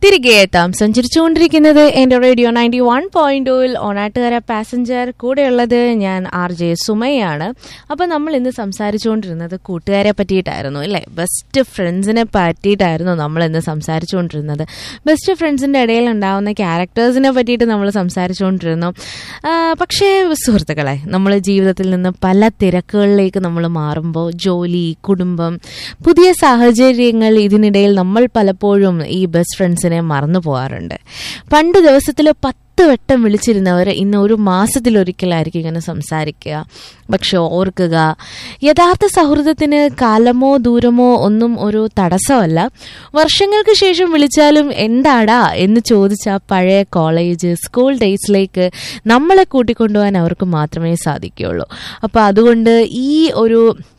തിരികെ എത്താം സഞ്ചരിച്ചുകൊണ്ടിരിക്കുന്നത് എന്റെ റേഡിയോ നയൻറ്റി വൺ പോയിന്റ് ടൂവിൽ ഓണാട്ടുകാര പാസഞ്ചർ കൂടെയുള്ളത് ഞാൻ ആർ ജെ സുമയാണ് അപ്പൊ നമ്മൾ ഇന്ന് സംസാരിച്ചുകൊണ്ടിരുന്നത് കൂട്ടുകാരെ പറ്റിയിട്ടായിരുന്നു അല്ലേ ബെസ്റ്റ് ഫ്രണ്ട്സിനെ പറ്റിയിട്ടായിരുന്നു നമ്മൾ ഇന്ന് സംസാരിച്ചുകൊണ്ടിരുന്നത് ബെസ്റ്റ് ഫ്രണ്ട്സിന്റെ ഇടയിൽ ഉണ്ടാവുന്ന ക്യാരക്ടേഴ്സിനെ പറ്റിയിട്ട് നമ്മൾ സംസാരിച്ചുകൊണ്ടിരുന്നു ആ, പക്ഷേ സുഹൃത്തുക്കളെ നമ്മൾ ജീവിതത്തിൽ നിന്ന് പല തിരക്കുകളിലേക്ക് നമ്മൾ മാറുമ്പോൾ ജോലി കുടുംബം പുതിയ സാഹചര്യങ്ങൾ ഇതിനിടയിൽ നമ്മൾ പലപ്പോഴും ഈ ബെസ്റ്റ് ഫ്രണ്ട്സിനെ മറന്നു പോകാറുണ്ട് പണ്ട് ദിവസത്തിൽ പത്ത് വട്ടം വിളിച്ചിരുന്നവർ ഇന്ന് ഒരു മാസത്തിലൊരിക്കലായിരിക്കും ഇങ്ങനെ സംസാരിക്കുക പക്ഷെ ഓർക്കുക യഥാർത്ഥ സൗഹൃദത്തിന് കാലമോ ദൂരമോ ഒന്നും ഒരു തടസ്സമല്ല വർഷങ്ങൾക്ക് ശേഷം വിളിച്ചാലും എന്താടാ എന്ന് ചോദിച്ച പഴയ കോളേജ് സ്കൂൾ ഡേയ്സിലേക്ക് നമ്മളെ കൂട്ടിക്കൊണ്ടുപോകാൻ അവർക്ക് മാത്രമേ സാധിക്കുകയുള്ളൂ അപ്പോൾ അതുകൊണ്ട് ഈ ഒരു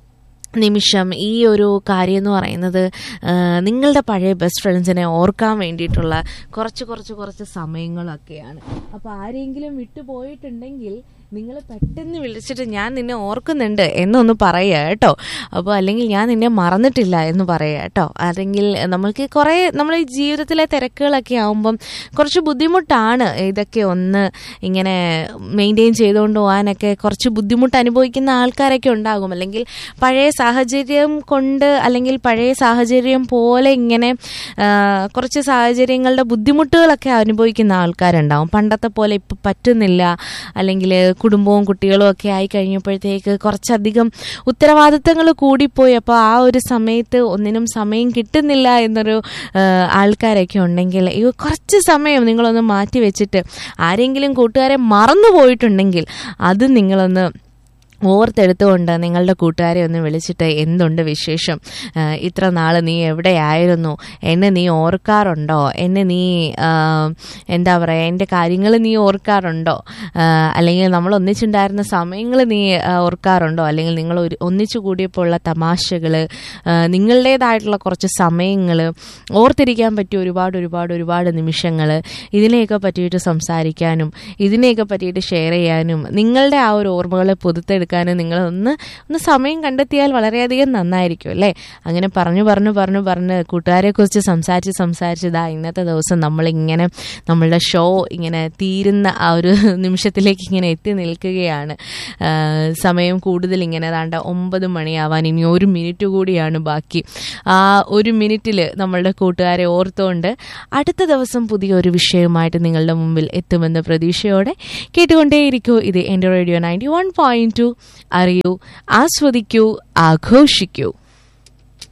നിമിഷം ഈ ഒരു കാര്യം എന്ന് പറയുന്നത് ആ, നിങ്ങളുടെ പഴയ ബെസ്റ്റ് ഫ്രണ്ട്സിനെ ഓർക്കാൻ വേണ്ടിയിട്ടുള്ള കുറച്ച് കുറച്ച് കുറച്ച് സമയങ്ങളൊക്കെയാണ് അപ്പോൾ ആരെങ്കിലും വിട്ടുപോയിട്ടുണ്ടെങ്കിൽ നിങ്ങൾ പെട്ടെന്ന് വിളിച്ചിട്ട് ഞാൻ നിന്നെ ഓർക്കുന്നുണ്ട് എന്നൊന്ന് പറയുക കേട്ടോ അപ്പോൾ അല്ലെങ്കിൽ ഞാൻ നിന്നെ മറന്നിട്ടില്ല എന്ന് പറയുക കേട്ടോ അല്ലെങ്കിൽ നമ്മൾക്ക് കുറേ നമ്മുടെ ഈ ജീവിതത്തിലെ തിരക്കുകളൊക്കെ ആകുമ്പം കുറച്ച് ബുദ്ധിമുട്ടാണ് ഇതൊക്കെ ഒന്ന് ഇങ്ങനെ മെയിൻറ്റെയിൻ ചെയ്തുകൊണ്ട് പോകാനൊക്കെ കുറച്ച് ബുദ്ധിമുട്ട് അനുഭവിക്കുന്ന ആൾക്കാരൊക്കെ ഉണ്ടാകും അല്ലെങ്കിൽ പഴയ സാഹചര്യം കൊണ്ട് അല്ലെങ്കിൽ പഴയ സാഹചര്യം പോലെ ഇങ്ങനെ ആ, കുറച്ച് സാഹചര്യങ്ങളുടെ ബുദ്ധിമുട്ടുകളൊക്കെ അനുഭവിക്കുന്ന ആൾക്കാരുണ്ടാവും പണ്ടത്തെ പോലെ ഇപ്പം പറ്റുന്നില്ല അല്ലെങ്കിൽ കുടുംബവും കുട്ടികളും ഒക്കെ ആയി കഴിഞ്ഞപ്പോഴത്തേക്ക് കുറച്ചധികം ഉത്തരവാദിത്തങ്ങൾ കൂടിപ്പോയി അപ്പോൾ ആ ഒരു സമയത്ത് ഒന്നിനും സമയം കിട്ടുന്നില്ല എന്നൊരു ആ, ആൾക്കാരൊക്കെ ഉണ്ടെങ്കിൽ ഈ കുറച്ച് സമയം നിങ്ങളൊന്ന് മാറ്റി വെച്ചിട്ട് ആരെങ്കിലും കൂട്ടുകാരെ മറന്നു പോയിട്ടുണ്ടെങ്കിൽ അത് നിങ്ങളൊന്ന് ഓർത്തെടുത്തുകൊണ്ട് നിങ്ങളുടെ കൂട്ടുകാരെ ഒന്ന് വിളിച്ചിട്ട് എന്തുണ്ട് വിശേഷം ആ, ഇത്ര നാൾ നീ എവിടെയായിരുന്നു എന്നെ നീ ഓർക്കാറുണ്ടോ എന്നെ നീ ആ, എന്താ പറയുക എൻ്റെ കാര്യങ്ങൾ നീ ഓർക്കാറുണ്ടോ ആ, അല്ലെങ്കിൽ നമ്മൾ ഒന്നിച്ചുണ്ടായിരുന്ന സമയങ്ങൾ നീ ആ, ഓർക്കാറുണ്ടോ അല്ലെങ്കിൽ നിങ്ങൾ ഒരു ഒന്നിച്ചു കൂടിയപ്പോൾ ഉള്ള തമാശകൾ നിങ്ങളുടേതായിട്ടുള്ള കുറച്ച് സമയങ്ങൾ ഓർത്തിരിക്കാൻ പറ്റിയ ഒരുപാട് ഒരുപാട് ഒരുപാട് നിമിഷങ്ങൾ ഇതിനെയൊക്കെ പറ്റിയിട്ട് സംസാരിക്കാനും ഇതിനെയൊക്കെ പറ്റിയിട്ട് ഷെയർ ചെയ്യാനും നിങ്ങളുടെ ആ ഒരു ഓർമ്മകളെ പുതുത്തെടുക്കാനും നിങ്ങൾ ഒന്ന് ഒന്ന് സമയം കണ്ടെത്തിയാൽ വളരെയധികം നന്നായിരിക്കും അല്ലേ അങ്ങനെ പറഞ്ഞു പറഞ്ഞു പറഞ്ഞു പറഞ്ഞ് കൂട്ടുകാരെ കുറിച്ച് സംസാരിച്ച് സംസാരിച്ച് ഇതാ ഇന്നത്തെ ദിവസം നമ്മളിങ്ങനെ നമ്മളുടെ ഷോ ഇങ്ങനെ തീരുന്ന ആ ഒരു നിമിഷത്തിലേക്ക് ഇങ്ങനെ എത്തി നിൽക്കുകയാണ് ആ, സമയം കൂടുതൽ ഇങ്ങനെ ഏതാണ്ട് ഒമ്പത് മണിയാവാൻ ഇനി ഒരു മിനിറ്റ് കൂടിയാണ് ബാക്കി ആ ഒരു മിനിറ്റിൽ നമ്മളുടെ കൂട്ടുകാരെ ഓർത്തുകൊണ്ട് അടുത്ത ദിവസം പുതിയ ഒരു വിഷയവുമായിട്ട് നിങ്ങളുടെ മുമ്പിൽ എത്തുമെന്ന പ്രതീക്ഷയോടെ കേട്ടുകൊണ്ടേയിരിക്കൂ ഇത് എൻ്റെ radio ninety one point two അറിയൂ ആസ്വദിക്കൂ ആഘോഷിക്കൂ